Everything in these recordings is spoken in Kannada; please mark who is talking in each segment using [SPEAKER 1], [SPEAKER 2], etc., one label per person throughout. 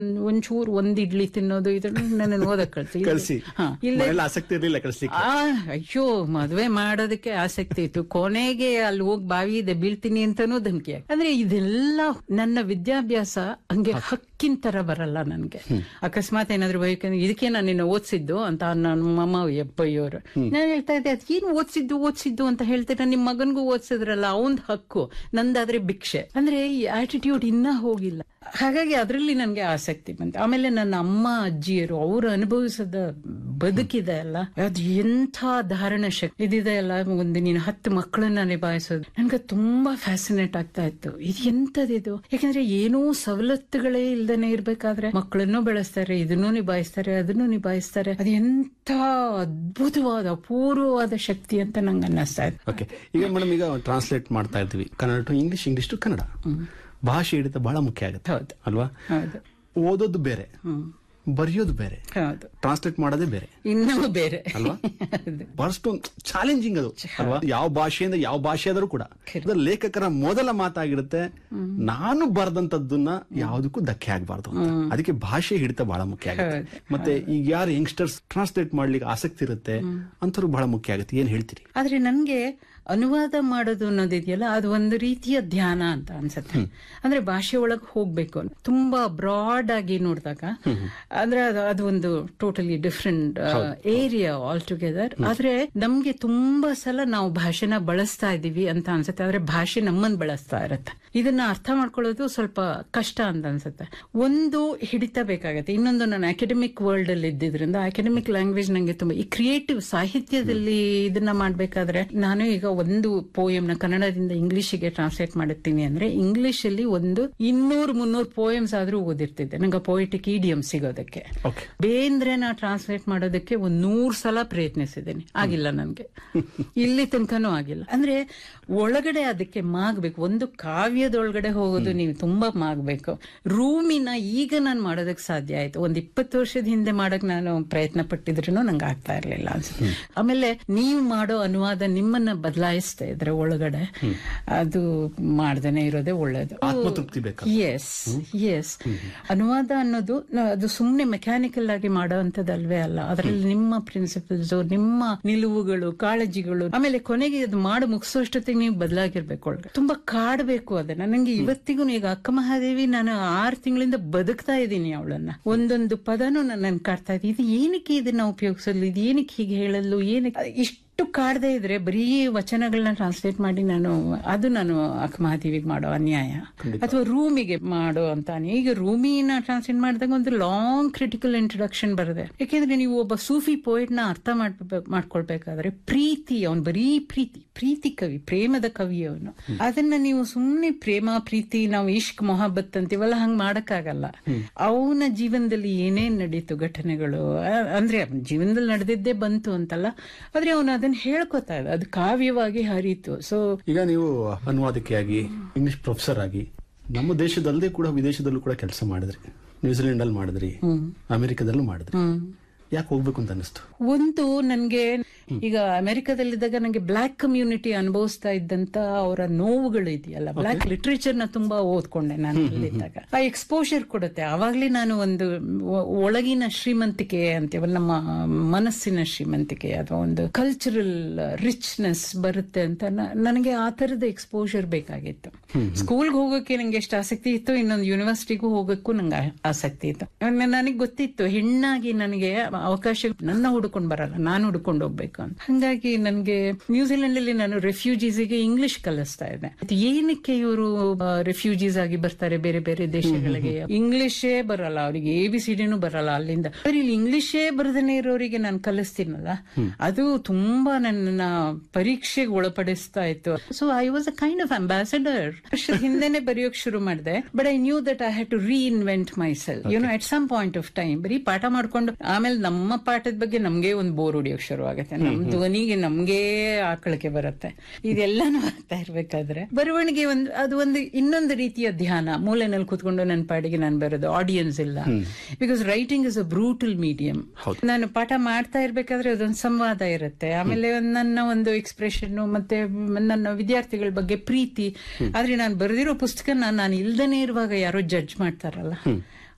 [SPEAKER 1] ಒಂಚೂರು ಒಂದ್ ಇಡ್ಲಿ ತಿನ್ನೋದು ಇದನ್ನ ನನ್ನ ಓದಕ್ ಕಳ್ಸಿ
[SPEAKER 2] ಕಳ್ಸಿ
[SPEAKER 1] ಹಾ ಇಲ್ಲ
[SPEAKER 2] ಮನೇಲಿ ಆಸಕ್ತಿ ಇರ್ಲಿಲ್ಲ ಕಳ್ಸ್ಲಿಕ್ಕೆ
[SPEAKER 1] ಆ ಅಯ್ಯೋ ಮದ್ವೆ ಮಾಡೋದಕ್ಕೆ ಆಸಕ್ತಿ ಇತ್ತು ಕೊನೆಗೆ ಅಲ್ಲಿ ಹೋಗಿ ಬಾವಿ ಇದೆ ಬೀಳ್ತೀನಿ ಅಂತಾನೂ ಧಮಕಿ ಹಾಕಿ. ಅಂದ್ರೆ ಇದೆಲ್ಲ ನನ್ನ ವಿದ್ಯಾಭ್ಯಾಸ ಹಂಗೆ ಹಕ್ಕಿನ ತರ ಬರಲ್ಲ ನನ್ಗೆ ಅಕಸ್ಮಾತ್ ಏನಾದ್ರು ಬೇಕಂದ್ರೆ ಇದಕ್ಕೆ ನಾನು ನಿನ್ನ ಓದಿಸಿದ್ದು ಅಂತ ನನ್ನ ಮಮ್ಮ ಎಪ್ಪಯ್ಯೋರು ನಾನು ಹೇಳ್ತಾ ಇದ್ದೆ ಅದೇನು ಓದಿಸಿದ್ದು ಓದಿಸಿದ್ದು ಅಂತ ಹೇಳ್ತಾರೆ ನಿಮ್ ಮಗನ್ಗೂ ಓದಿಸಿದ್ರಲ್ಲ ಅವನ್ ಹಕ್ಕು ನಂದಾದ್ರೆ ಭಿಕ್ಷೆ ಅಂದ್ರೆ ಈ ಆಟಿಟ್ಯೂಡ್ ಇನ್ನ ಹೋಗಿಲ್ಲ ಹಾಗಾಗಿ ಅದರಲ್ಲಿ ನನಗೆ ಆಸಕ್ತಿ ಬಂತು ಆಮೇಲೆ ನನ್ನ ಅಮ್ಮ ಅಜ್ಜಿಯರು ಅವರು ಅನುಭವಿಸದ ಬದುಕಿದೆ ಅಲ್ಲ ಅದು ಎಂಥ ಧಾರಣ ಶಕ್ತಿ ಇದಿದೆ ಅಲ್ಲ ಒಂದು ನೀನು ಹತ್ತು ಮಕ್ಕಳನ್ನ ನಿಭಾಯಿಸೋದು ನನ್ಗೆ ತುಂಬಾ ಫ್ಯಾಸಿನೇಟ್ ಆಗ್ತಾ ಇತ್ತು ಇದು ಎಂತದಿದು ಯಾಕಂದ್ರೆ ಏನೂ ಸವಲತ್ತುಗಳೇ ಇಲ್ದೇನೆ ಇರ್ಬೇಕಾದ್ರೆ ಮಕ್ಕಳನ್ನು ಬೆಳೆಸ್ತಾರೆ ಇದನ್ನು ನಿಭಾಯಿಸ್ತಾರೆ ಅದನ್ನು ನಿಭಾಯಿಸ್ತಾರೆ ಅದು ಎಂಥ ಅದ್ಭುತವಾದ ಅಪೂರ್ವವಾದ ಶಕ್ತಿ ಅಂತ ನಂಗೆ ಅನ್ನಿಸ್ತಾ ಇತ್ತು
[SPEAKER 2] ಓಕೆ ಈಗ ಮೇಡಮ್ ಈಗ ಟ್ರಾನ್ಸ್ಲೇಟ್ ಮಾಡ್ತಾ ಇರ್ತೀವಿ Kannada to English English to Kannada ಭಾಷೆ ಹಿಡಿತ ಬಹಳ ಮುಖ್ಯ ಆಗುತ್ತೆ
[SPEAKER 1] ಹೌದು
[SPEAKER 2] ಅಲ್ವಾ
[SPEAKER 1] ಹೌದು
[SPEAKER 2] ಓದೋದು ಬೇರೆ ಬರೆಯೋದು ಬೇರೆ
[SPEAKER 1] ಹೌದು
[SPEAKER 2] ಟ್ರಾನ್ಸ್ಲೇಟ್ ಮಾಡೋದೇ ಬೇರೆ
[SPEAKER 1] ಇನ್ನೂ ಬೇರೆ
[SPEAKER 2] ಅಲ್ವಾ?
[SPEAKER 1] ಹೌದು.
[SPEAKER 2] ಬಹಳಷ್ಟು ಚಾಲೆಂಜಿಂಗ್ ಅದು ಅಲ್ವಾ ಯಾವ ಭಾಷೆಯಿಂದ ಯಾವ ಭಾಷೆ ಆದರೂ ಕೂಡ ಅದು ಲೇಖಕರ ಮೊದಲ ಮಾತಾಗಿರುತ್ತೆ ನಾನು ಬರೆದಂತದ್ದನ್ನ ಯಾವುದಕ್ಕೂ ಧಕ್ಕೆ ಆಗ್ಬಾರ್ದು ಅಂತ ಅದಕ್ಕೆ ಭಾಷೆ ಹಿಡಿತ ಬಹಳ ಮುಖ್ಯ ಆಗುತ್ತೆ ಮತ್ತೆ ಈಗ ಯಾರು ಯಂಗ್ಸ್ಟರ್ಸ್ ಟ್ರಾನ್ಸ್ಲೇಟ್ ಮಾಡ್ಲಿಕ್ಕೆ ಆಸಕ್ತಿ ಇರುತ್ತೆ ಅಂತವ್ರು ಬಹಳ ಮುಖ್ಯ ಆಗುತ್ತೆ ಏನ್ ಹೇಳ್ತೀರಿ
[SPEAKER 1] ಆದ್ರೆ ನನ್ಗೆ ಅನುವಾದ ಮಾಡೋದು ಅನ್ನೋದಿದೆಯಲ್ಲ ಅದು ಒಂದು ರೀತಿಯ ಧ್ಯಾನ ಅಂತ ಅನ್ಸುತ್ತೆ ಅಂದ್ರೆ ಭಾಷೆ ಒಳಗೆ ಹೋಗ್ಬೇಕು ತುಂಬಾ ಬ್ರಾಡ್ ಆಗಿ ನೋಡಿದಾಗ ಅಂದ್ರೆ ಅದು ಅದು ಒಂದು totally different area altogether ಆದ್ರೆ ನಮ್ಗೆ ತುಂಬಾ ಸಲ ನಾವು ಭಾಷೆನ ಬಳಸ್ತಾ ಇದೀವಿ ಅಂತ ಅನ್ಸುತ್ತೆ ಆದ್ರೆ ಭಾಷೆ ನಮ್ಮನ್ನ ಬಳಸ್ತಾ ಇರತ್ತೆ ಇದನ್ನ ಅರ್ಥ ಮಾಡ್ಕೊಳ್ಳೋದು ಸ್ವಲ್ಪ ಕಷ್ಟ ಅಂತ ಅನ್ಸುತ್ತೆ ಒಂದು ಹಿಡಿತ ಬೇಕಾಗತ್ತೆ ಇನ್ನೊಂದು ನಾನು ಅಕಾಡೆಮಿಕ್ ವರ್ಲ್ಡ್ ಅಲ್ಲಿ ಇದ್ದಿದ್ರಿಂದ ಅಕಾಡೆಮಿಕ್ ಲ್ಯಾಂಗ್ವೇಜ್ ನಂಗೆ ತುಂಬಾ ಈ ಕ್ರಿಯೇಟಿವ್ ಸಾಹಿತ್ಯದಲ್ಲಿ ಇದನ್ನ ಮಾಡ್ಬೇಕಾದ್ರೆ ನಾನು ಈಗ ಒಂದು poem ನ ಕನ್ನಡದಿಂದ ಇಂಗ್ಲಿಷಿಗೆ ಟ್ರಾನ್ಸ್ಲೇಟ್ ಮಾಡುತ್ತೀನಿ ಅಂದ್ರೆ ಇಂಗ್ಲಿಷ್ ಅಲ್ಲಿ ಒಂದು ಇನ್ನೂರು ಮುನ್ನೂರು ಪೋಯಮ್ಸ್ ಆದ್ರೂ ಓದಿರ್ತಿದ್ದೆ ನಂಗೆ ಪೊಯಿಟಿಕ್ ಇಡಿಯಂ ಸಿಗೋದಕ್ಕೆ
[SPEAKER 2] ಓಕೆ
[SPEAKER 1] ಬೇಂದ್ರೆನ ಟ್ರಾನ್ಸ್ಲೇಟ್ ಮಾಡೋದಕ್ಕೆ ಒಂದ್ ನೂರ್ ಸಲ ಪ್ರಯತ್ನಿಸಿದ್ದೀನಿ ಆಗಿಲ್ಲ ನನ್ಗೆ ಇಲ್ಲಿ ತನಕನೂ ಆಗಿಲ್ಲ ಅಂದ್ರೆ ಒಳಗಡೆ ಅದಕ್ಕೆ ಮಾಗ್ಬೇಕು ಒಂದು ಕಾವ್ಯದೊಳಗಡೆ ಹೋಗೋದು ನೀವು ತುಂಬಾ ಮಾಗ್ಬೇಕು ರೂಮಿನ ಈಗ ನಾನು ಮಾಡೋದಕ್ಕೆ ಸಾಧ್ಯ ಆಯ್ತು ಒಂದ್ ಇಪ್ಪತ್ತು ವರ್ಷದ ಹಿಂದೆ ಮಾಡಕ್ ನಾನು ಪ್ರಯತ್ನ ಪಟ್ಟಿದ್ರು ನಂಗೆ ಆಗ್ತಾ ಇರ್ಲಿಲ್ಲ ಅನ್ಸುತ್ತೆ ಆಮೇಲೆ ನೀವು ಮಾಡೋ ಅನುವಾದ ನಿಮ್ಮನ್ನ ಬದಲಾಯಿಸ್ತಾ ಇದ್ರೆ ಒಳಗಡೆ ಅದು ಮಾಡ್ದೇನೆ ಇರೋದೇ ಒಳ್ಳೇದು
[SPEAKER 2] ಆತ್ಮತೃಪ್ತಿ ಬೇಕು
[SPEAKER 1] ಎಸ್ ಎಸ್ ಅನುವಾದ ಅನ್ನೋದು ನ- ಅದು ಸುಮ್ನೆ ಮೆಕ್ಯಾನಿಕಲ್ ಆಗಿ ಮಾಡೋವಂಥದ್ದಲ್ವೇ ಅಲ್ಲ ಅದರಲ್ಲಿ ನಿಮ್ಮ ಪ್ರಿನ್ಸಿಪಲ್ಸ್ ನಿಮ್ಮ ನಿಲುವುಗಳು ಕಾಳಜಿಗಳು ಆಮೇಲೆ ಕೊನೆಗೆ ಅದು ಮಾಡಿ ಮುಗಿಸೋಷ್ಟೊತ್ತಿಗೆ ನೀವು ಬದಲಾಗಿರ್ಬೇಕು ಒಳಗೆ ತುಂಬಾ ಕಾಡ್ಬೇಕು ಅದನ್ನ ನಂಗೆ ಇವತ್ತಿಗೂ ಈಗ ಅಕ್ಕ ಮಹಾದೇವಿ ನಾನು ಆರು ತಿಂಗಳಿಂದ ಬದುಕ್ತಾ ಇದ್ದೀನಿ ಅವಳನ್ನ ಒಂದೊಂದು ಪದನೂ ನನ್ನ ಕಾಡ್ತಾ ಇದೆ ಇದು ಏನಕ್ಕೆ ಇದನ್ನ ಉಪಯೋಗಿಸಲು ಇದು ಏನಕ್ಕೆ ಹೀಗೆ ಹೇಳಲು ಏನಕ್ಕೆ ಇಷ್ಟು ಕಾಡದೆ ಇದ್ರೆ ಬರೀ ವಚನಗಳನ್ನ ಟ್ರಾನ್ಸ್ಲೇಟ್ ಮಾಡಿ ನಾನು ಅದು ನಾನು ಅಕ್ಕಮಹಾದೇವಿಗೆ ಮಾಡೋ ಅನ್ಯಾಯ ಅಥವಾ ರೂಮಿಗೆ ಮಾಡೋ ಅಂತ ಅನ್ಯಾಯ. ಈಗ ರೂಮಿನ ಟ್ರಾನ್ಸ್ಲೇಟ್ ಮಾಡಿದಾಗ ಒಂದು ಲಾಂಗ್ ಕ್ರಿಟಿಕಲ್ ಇಂಟ್ರೊಡಕ್ಷನ್ ಬರುತ್ತೆ ಯಾಕೆಂದ್ರೆ ನೀವು ಒಬ್ಬ ಸೂಫಿ ಪೋಯಿಟ್ ನ ಅರ್ಥ ಮಾಡ್ಬೇಕು ಮಾಡ್ಕೊಳ್ಬೇಕಾದ್ರೆ ಪ್ರೀತಿ ಅವನು ಬರೀ ಪ್ರೀತಿ ಪ್ರೀತಿ ಕವಿ ಪ್ರೇಮದ ಕವಿ ಅವನು ಅದನ್ನ ನೀವು ಸುಮ್ನೆ ಪ್ರೇಮ ಪ್ರೀತಿ ನಾವು ಇಷ್ಕ್ ಮೊಹಬ್ಬತ್ ಅಂತೀವಲ್ಲ ಹಂಗ್ ಮಾಡಕ್ಕಾಗಲ್ಲ ಅವನ ಜೀವನದಲ್ಲಿ ಏನೇನ್ ನಡೀತು ಘಟನೆಗಳು ಆ- ಅಂದ್ರೆ ಅವ್ನ ಜೀವನದಲ್ಲಿ ನಡೆದಿದ್ದೇ ಬಂತು ಅಂತಲ್ಲ ಆದ್ರೆ ಅವನು ಅದನ್ನ ಹೇಳ್ಕೊತಾ ಇದ್ದ ಅದು ಕಾವ್ಯವಾಗಿ ಹರಿತು ಸೊ
[SPEAKER 2] ಈಗ ನೀವು ಅನುವಾದಕಿಯಾಗಿ ಇಂಗ್ಲಿಷ್ ಪ್ರೊಫೆಸರ್ ಆಗಿ ನಮ್ಮ ದೇಶದಲ್ಲದೆ ಕೂಡ ವಿದೇಶದಲ್ಲೂ ಕೂಡ ಕೆಲಸ ಮಾಡಿದ್ರಿ ನ್ಯೂಜಿಲೆಂಡ್ ಅಲ್ಲಿ ಮಾಡಿದ್ರಿ ಅಮೆರಿಕದಲ್ಲೂ ಮಾಡಿದ್ರಿ ಯಾಕೆ ಹೋಗ್ಬೇಕು ಅಂತ ಅನಿಸ್ತು
[SPEAKER 1] ಒಂದು ನನ್ಗೆ ಈಗ ಅಮೆರಿಕದಲ್ಲಿದ್ದಾಗ ನಂಗೆ ಬ್ಲಾಕ್ ಕಮ್ಯುನಿಟಿ ಅನುಭವಿಸ್ತಾ ಇದ್ದಂತ ಅವರ ನೋವುಗಳು ಇದೆಯಲ್ಲ ಬ್ಲಾಕ್ ಲಿಟ್ರೇಚರ್ ನ ತುಂಬಾ ಓದ್ಕೊಂಡೆ ನಾನು ಅಲ್ಲಿದ್ದಾಗ ಆ ಎಕ್ಸ್ಪೋಜರ್ ಕೊಡುತ್ತೆ ಆವಾಗ್ಲೇ ನಾನು ಒಂದು ಒ- ಒಳಗಿನ ಶ್ರೀಮಂತಿಕೆ ಅಂತೀವ ನಮ್ಮ ಮನಸ್ಸಿನ ಶ್ರೀಮಂತಿಕೆ ಅಥವಾ ಒಂದು ಕಲ್ಚರಲ್ ರಿಚ್ನೆಸ್ ಬರುತ್ತೆ ಅಂತ ನ- ನನಗೆ ಆ ತರದ ಎಕ್ಸ್ಪೋಜರ್ ಬೇಕಾಗಿತ್ತು ಸ್ಕೂಲ್ಗೆ ಹೋಗೋಕೆ ನಂಗೆ ಎಷ್ಟು ಆಸಕ್ತಿ ಇತ್ತು ಇನ್ನೊಂದು ಯೂನಿವರ್ಸಿಟಿಗೂ ಹೋಗೋಕ್ಕೂ ನಂಗೆ ಆ- ಆಸಕ್ತಿ ಇತ್ತು ನನಗೆ ಗೊತ್ತಿತ್ತು ಹೆಣ್ಣಾಗಿ ನನಗೆ ಅವಕಾಶ ನನ್ನ ಹುಡ್ಕೊಂಡ್ ಬರಲ್ಲ ನಾನು ಹುಡ್ಕೊಂಡು ಹೋಗ್ಬೇಕು ಅಂತ ಹಂಗಾಗಿ ನನಗೆ ನ್ಯೂಜಿಲೆಂಡ್ ಅಲ್ಲಿ ನಾನು ರೆಫ್ಯೂಜೀಸ್ಗೆ ಇಂಗ್ಲಿಷ್ ಕಲಿಸ್ತಾ ಇದ್ದೆ ಅದು ಏನಕ್ಕೆ ಇವರು ರೆಫ್ಯೂಜೀಸ್ ಆಗಿ ಬರ್ತಾರೆ ಬೇರೆ ಬೇರೆ ದೇಶಗಳಿಗೆ ಇಂಗ್ಲಿಷೇ ಬರಲ್ಲ ಅವರಿಗೆ ಎ ಬಿ ಸಿ ಡಿನೂ ಬರಲ್ಲ ಅಲ್ಲಿಂದ ಬರೀ ಇಲ್ಲಿ ಇಂಗ್ಲಿಷೇ ಬರದೇನೆ ಇರೋರಿಗೆ ನಾನು ಕಲಿಸ್ತೀನಲ್ಲ ಅದು ತುಂಬಾ ನನ್ನ ಪರೀಕ್ಷೆಗೆ ಒಳಪಡಿಸ್ತಾ ಇತ್ತು so I was a kind of ambassador ವರ್ಷದ ಹಿಂದೆನೆ ಬರೆಯೋಕ್ ಶುರು ಮಾಡಿದೆ but I knew that I had to reinvent myself you know at some point of time ಬರೀ ಪಾಠ ಮಾಡ್ಕೊಂಡು ಆಮೇಲೆ ನಮ್ಮ ಪಾಠದ ಬಗ್ಗೆ ನಮ್ಗೆ ಒಂದು ಬೋರ್ ಹೊಡಿಯೋಕ್ ಶುರು ಆಗುತ್ತೆ ನಮ್ ಧ್ವನಿಗೆ ನಮ್ಗೆ ಆಕಳಕ್ಕೆ ಬರುತ್ತೆ ಇದೆಲ್ಲಾನು ಆಗ್ತಾ ಇರ್ಬೇಕಾದ್ರೆ ಬರವಣಿಗೆ ಒಂದು ಅದು ಒಂದು ಇನ್ನೊಂದು ರೀತಿಯ ಧ್ಯಾನ ಮೂಲೆನಲ್ಲಿ ಕೂತ್ಕೊಂಡು ನನ್ನ ಪಾಡಿಗೆ ನಾನು ಬರೋದು ಆಡಿಯನ್ಸ್ ಇಲ್ಲ because writing is a brutal medium ನಾನು ಪಾಠ ಮಾಡ್ತಾ ಇರ್ಬೇಕಾದ್ರೆ ಅದೊಂದು ಸಂವಾದ ಇರುತ್ತೆ ಆಮೇಲೆ ಒಂದ್ ನನ್ನ ಒಂದು ಎಕ್ಸ್ಪ್ರೆಷನ್ ಮತ್ತೆ ನನ್ನ ವಿದ್ಯಾರ್ಥಿಗಳ ಬಗ್ಗೆ ಪ್ರೀತಿ ಆದ್ರೆ ನಾನು ಬರೆದಿರೋ ಪುಸ್ತಕನ ನಾನು ಇಲ್ದನೇ ಇರುವಾಗ ಯಾರೋ ಜಡ್ಜ್ ಮಾಡ್ತಾರಲ್ಲ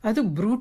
[SPEAKER 1] ಅದು ಬ್ರೂಟ್